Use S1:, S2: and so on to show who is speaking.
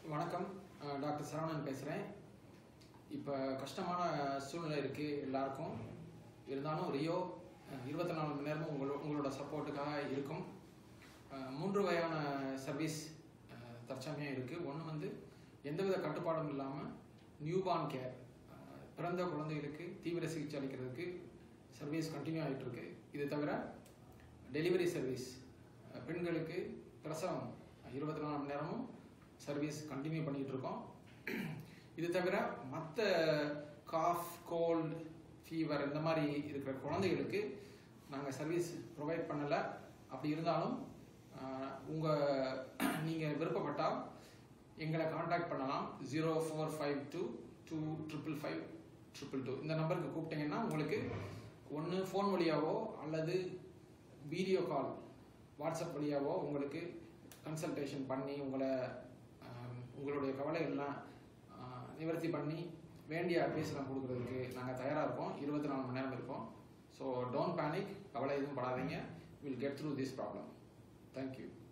S1: வணக்கம் அஹ் டாக்டர் சரவணன் பேசுகிறேன் இப்போ கஷ்டமான சூழ்நிலை இருக்குது எல்லாருக்கும் இருந்தாலும் ரியோ இருபத்தி நாலு மணி நேரமும் உங்களோ உங்களோட சப்போர்ட்டுக்காக இருக்கும் அஹ் மூன்று வகையான சர்வீஸ் தற்சமயம் இருக்குது ஒன்று வந்து எந்தவித கட்டுப்பாடும் இல்லாமல் நியூபார்ன் கேர் பிறந்த குழந்தைகளுக்கு தீவிர சிகிச்சை அளிக்கிறதுக்கு சர்வீஸ் கண்டினியூ ஆகிட்டு இருக்கு இது தவிர டெலிவரி சர்வீஸ் அஹ் பெண்களுக்கு பிரசவம் இருபத்தி நாலு மணி நேரமும் சர்வீஸ் கண்டினியூ பண்ணிட்டு இருக்கோம் இது தவிர மற்ற காஃப் கோல்டு ஃபீவர் இந்த மாதிரி இருக்கிற குழந்தைகளுக்கு நாங்கள் சர்வீஸ் ப்ரொவைட் பண்ணலை அப்படி இருந்தாலும் உங்கள் நீங்கள் விருப்பப்பட்டால் எங்களை காண்டாக்ட் பண்ணலாம் zero four five two two triple five triple two இந்த நம்பருக்கு கூப்பிட்டீங்கன்னா உங்களுக்கு ஒன்று ஃபோன் வழியாவோ அல்லது வீடியோ கால் வாட்ஸ்அப் வழியாவோ உங்களுக்கு கன்சல்டேஷன் பண்ணி உங்களை ஆம், உங்களுடைய கவலைகள்லாம் ஆ, நிவர்த்தி பண்ணி வேண்டிய அட்வைஸ்லாம் கொடுக்கறதுக்கு நாங்கள் தயாராக இருக்கோம் இருபத்தி நாலு மணி நேரம் இருக்கோம் ஸோ டோன்ட் பேனிக் கவலை எதுவும் படாதீங்க will get through this problem thank you